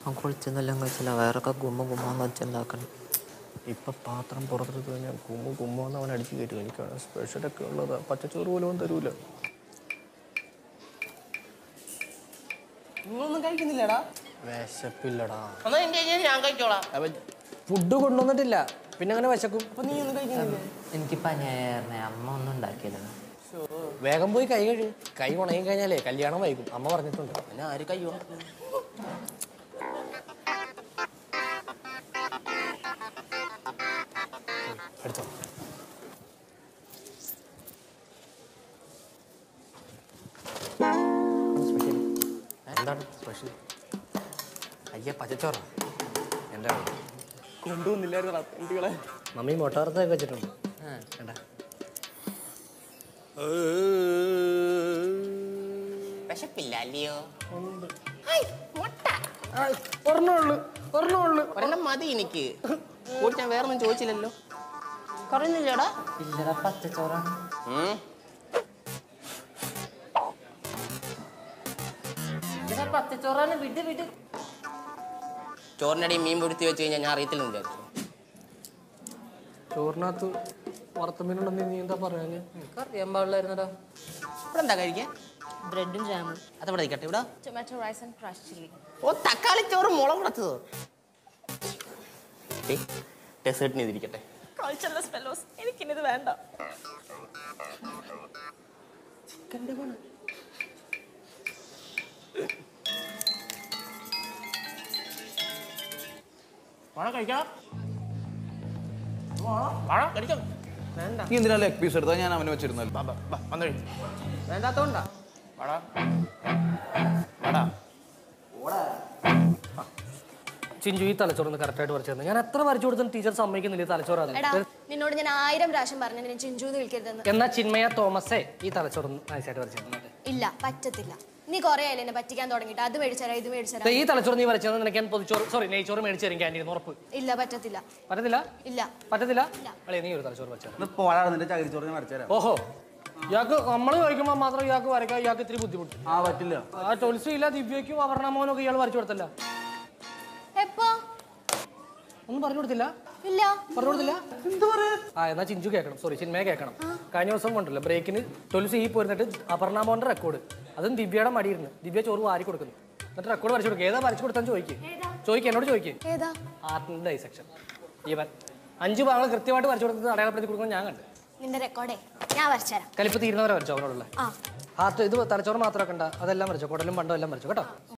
ആ കുളിച്ചെന്നെല്ലാം കഴിച്ചില്ല വയറൊക്കെ ഗുമ്മ ഗുമ്മാന്ന് വെച്ചുണ്ടാക്കണം ഇപ്പൊ പാത്രം പുറത്തെടുത്ത് കഴിഞ്ഞാൽ കുമ്മു കുമ്മെന്ന് അവൻ അടിച്ച് കയറ്റും എനിക്കാണ് സ്പെഷ്യലൊക്കെ ഉള്ളത് പച്ചച്ചോറ് പോലും അവൻ തരൂല നിങ്ങളൊന്നും കഴിക്കുന്നില്ലടാ വിശപ്പില്ലടാ എന്നാ എന്റെ കയ്യിൽ ഞാൻ കഴിച്ചോളാം അവൻ ഫുഡ് കൊണ്ടുവന്നിട്ടില്ല പിന്നെ അങ്ങനെ വിശക്കും അപ്പൊ നീ ഒന്നും കഴിക്കുന്നില്ലേ എനിക്ക് പനിയായിരുന്നേ അമ്മ ഒന്നും ഉണ്ടാക്കിയില്ല വേഗം പോയി കൈ കഴുകി കൈ ഉണങ്ങി കഴിഞ്ഞാലേ കല്യാണം വൈകും അമ്മ പറഞ്ഞിട്ടുണ്ട് പിന്നെ ആര് കയ്യോ എടുത്തോ സ്പെഷ്യൽ എന്താണ് സ്പെഷ്യൽ അയ്യ പച്ചച്ചോറ എൻ്റെ കൊണ്ടുവന്നില്ലായിരുന്നടാ കുട്ടികളെ മമ്മി മുട്ടവർത്തൊക്കെ വെച്ചിട്ടുണ്ട് വേണ്ട വിശപ്പില്ല അല്ലയോ ഒരെണ്ണമുള്ളു ഒരെണ്ണമുള്ളു ഒരെണ്ണം മതി എനിക്ക് കൂടി ഞാൻ വേറൊന്നും ചോദിച്ചില്ലല്ലോ കുറഞ്ഞില്ലടാ ഇല്ലടാ പച്ചച്ചോറാണ് ഇതിനെ പച്ചച്ചോറാണ് വിട് വിട് ചോറിനടി മീൻ പൊടുത്തി വെച്ച് കഴിഞ്ഞാൽ ഞാൻ അറിയത്തില്ലെന്ന് വിചാരിച്ചു ചോറിനകത്ത് വറുത്തമീനുണ്ടെന്ന് നീ എന്താ പറയാന് എനിക്ക് അറിയാൻ പാടില്ലായിരുന്നടാ ഇവിടെ എന്താ കഴിക്കാൻ ബ്രെഡും ജാമും അതവിടെ ഇരിക്കട്ടെ ഇവിടെ tomato rice and crushed chili. ഓ തക്കാളി ചോറ് മുളക് കൊടുത്തത് ഡെസേർട്ടിന് ഇതിരിക്കട്ടെ Cultureless fellows. എനിക്കിനിത് വേണ്ട വേണം കഴിക്കാം വേണം കഴിക്കാം വേണ്ട നീ എന്തിനാ ലെഗ് പീസ് എടുത്താൽ ഞാൻ അവന് വെച്ചിരുന്നല്ലോ ബാ, ബാ, ബാ, വന്ന് കഴി. വേണ്ടാത്തോണ്ടാ വാടാ വാടാ ചിഞ്ചു ഈ തലച്ചോറൊന്ന് കറക്റ്റായിട്ട് വരച്ചു തന്നെ ഞാൻ എത്ര വരച്ചു കൊടുത്തും ടീച്ചർ സമ്മതിക്കുന്നില്ല ഈ തലച്ചോറാണ് എടാ നിന്നോട് ഞാൻ ആയിരം പ്രാവശ്യം പറഞ്ഞു നിന്നെ ചിഞ്ചു എന്ന് വിളിക്കരുതെന്ന് എന്നാ ചിന്മയ തോമസേ ഈ തലച്ചോറൊന്ന് നൈസായിട്ട് വരച്ചു തന്നെ ഇല്ല പറ്റത്തില്ല നീ കൊറേ ആയില്ലേ എന്നെ പറ്റിക്കാൻ തുടങ്ങിയിട്ട് അത് മേടിച്ചരാ ഇത് മേടിച്ചരാ ഈ തലച്ചോറ് നീ വരച്ചത് നിനക്ക് ഞാൻ പൊതിച്ചോറ് സോറി നെയ്ച്ചോറ് മേടിച്ചു തരും ക്യാൻറ്റീൻ ഉറപ്പ് ഇല്ല പറ്റത്തില്ല പറ്റത്തില്ല ഇല്ല പറ്റത്തില്ല അളേ നീ ഒരു തലച്ചോറ് വരച്ചത് പോരാ നിന്റെ ചകിരിച്ചോറ് ഞാൻ വരച്ചുതരാം ഓഹോ ഇയാൾക്ക് നമ്മൾ ചോദിക്കുമ്പോൾ മാത്രം ഇയാൾക്ക് വരയ്ക്കാൻ ഇയാൾക്ക് ഇത്തിരി ബുദ്ധിമുട്ട് ആ പറ്റില്ല ആ ടൊൽസും ഇല്ല ദിവ്യയ്ക്കും അപർണമോനും ഒക്കെ ഇയാൾ വരച്ചു കൊടുത്തല്ല എപ്പോ ഒന്നും പറഞ്ഞു കൊടുത്തില്ല ഇല്ല പറഞ്ഞു കൊടുത്തില്ല ആ എന്നാ ചിഞ്ചു കേൾക്കണം സോറി ചിന്മയെ കേൾക്കണം കഴിഞ്ഞ ദിവസം കൊണ്ടല്ലോ ബ്രേക്കിന് ട്വൽവ് ഈ പോയിരുന്നിട്ട് അപർണാമോന്റെ റെക്കോർഡ് അതും ദിവ്യയുടെ മടിയിരുന്നു ദിവ്യ ചോറ് വാരി കൊടുക്കുന്നു എന്നിട്ട് റെക്കോർഡ് വരച്ചു കൊടുക്കുക ഏതാ വരച്ചു കൊടുത്താൽ ചോദിക്കും ചോദിക്കുക എന്നോട് ചോദിക്കും ഏതാ ആർട്ടിന്റെ ഡൈസെക്ഷൻ ഇവൻ അഞ്ച് ഭാഗങ്ങൾ കൃത്യമായിട്ട് വരച്ചു കൊടുത്തത് അടയാളപ്പെടുത്തി കൊടുക്കുന്നത് ഞാൻ കണ്ടു നിന്റെ റെക്കോർഡേ ഞാൻ വരച്ചുതരാം കലിപ്പ് തീരുന്നവരെ വരച്ചോ അവനോടുള്ള ആ ഹാർട്ട് ഇത് തലച്ചോറ് മാത്രം കണ്ട അതെല്ലാം വരച്ചോ കുടലും പണ്ടോ എല്ലാം വരച്ചോ കേട്ടോ